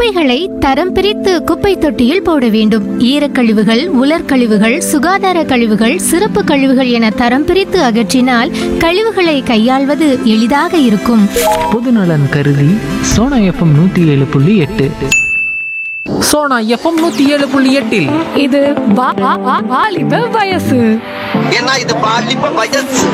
குப்பைகளை தரம் பிரித்து குப்பை தொட்டியில் போட வேண்டும் ஈரக்கழிவுகள் உலர்கழிவுகள் சுகாதார கழிவுகள் சிறப்பு கழிவுகள் என தரம் பிரித்து அகற்றினால் கழிவுகளை கையாள்வது எளிதாக இருக்கும் பொதுநலன் கருதி சோனா எஃப்எம் நூற்றி ஏழு புள்ளி எட்டு சோனா எஃப்எம் நூற்றி ஏழு புள்ளி எட்டில் இது வா- வா- வா- வாலிப வயசு ஏன்னா இது பாலிப்ப வயசு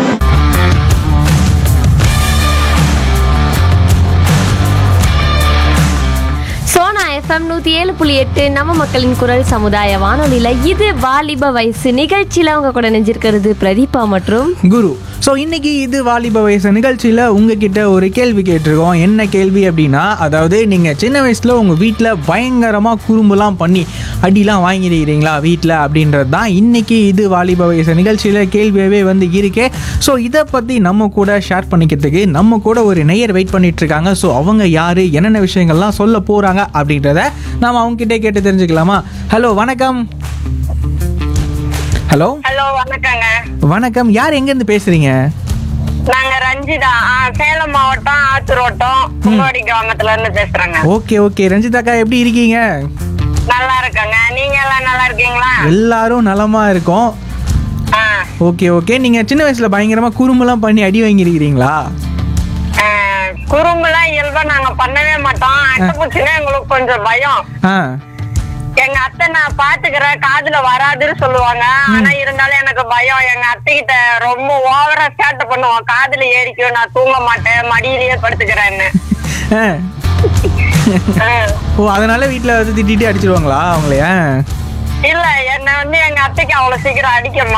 சோனா எஃப்எம் நூற்றி ஏழு புள்ளி எட்டு நம்ம மக்களின் குரல் சமுதாய வானொலியில் இது வாலிப வயசு நிகழ்ச்சியில் அவங்க கூட நெஞ்சிருக்கிறது பிரதீபா மற்றும் குரு ஸோ இன்னைக்கு இது வாலிப வயசு நிகழ்ச்சியில் உங்ககிட்ட ஒரு கேள்வி கேட்டிருக்கோம் என்ன கேள்வி அப்படின்னா அதாவது நீங்கள் சின்ன வயசில் உங்கள் வீட்டில் பயங்கரமாக குறும்புலாம் பண்ணி அடிலாம் வாங்கியிருக்கிறீங்களா வீட்டில் அப்படின்றது தான் இன்னைக்கு இது வாலிப வயசு நிகழ்ச்சியில் கேள்வியாகவே வந்து இருக்கே ஸோ இதை பற்றி நம்ம கூட ஷேர் பண்ணிக்கிறதுக்கு நம்ம கூட ஒரு நெய்யர் வெயிட் பண்ணிட்டு இருக்காங்க ஸோ அவங்க யார் என்னென்ன விஷயங்கள்லாம் சொல்ல போகிறாங்க அப்படின்றத நாம் அவங்ககிட்ட கேட்டு தெரிஞ்சுக்கலாமா ஹலோ வணக்கம் ஹலோ ஹலோ வணக்கங்க வணக்கம் யார் எங்கேருந்து பேசுகிறீங்க நாங்க ரஞ்சிதா ஆ, சேலம் மாவட்டம் ஆத்தூர் வட்டம் புங்கவாடி கிராமத்துல இருந்து பேசுறேங்க ஓகே ஓகே ரஞ்சிதாக்கா எப்படி இருக்கீங்க நல்லா இருக்கங்க நீங்க எல்லாம் நல்லா இருக்கீங்களா எல்லாரும் நலமா இருக்கோம் ஆ, ஓகே ஓகே நீங்க சின்ன வயசுல பயங்கரமா குறும்பெல்லாம் பண்ணி அடி வாங்கியிருக்கிறீங்களா ஆ, குறும்புலாம் இயல்பா நாங்க பண்ணவே மாட்டோம் அட்டைப்பூச்சினா எங்களுக்கு கொஞ்சம் பயம் ஆ எங்க அத்தை நான் பாத்துக்கிறேன் காதுல வராதுன்னு சொல்லுவாங்க ஆனா இருந்தாலும் எனக்கு பயம் எங்க அத்தை கிட்ட ரொம்ப ஓவரா சேட்டை பண்ணுவோம் காதுல ஏறிக்கும் நான் தூங்க மாட்டேன் மடியிலேயே படுத்துக்கிறேன்னு ஆ. ஆ. ஓ அதனால வீட்ல வந்து திட்டிட்டு அடிச்சிருவாங்களா அவங்களைய இல்ல என்ன வந்து எங்க அத்தைக்கு அவ்வளவு சீக்கிரம் அடிக்க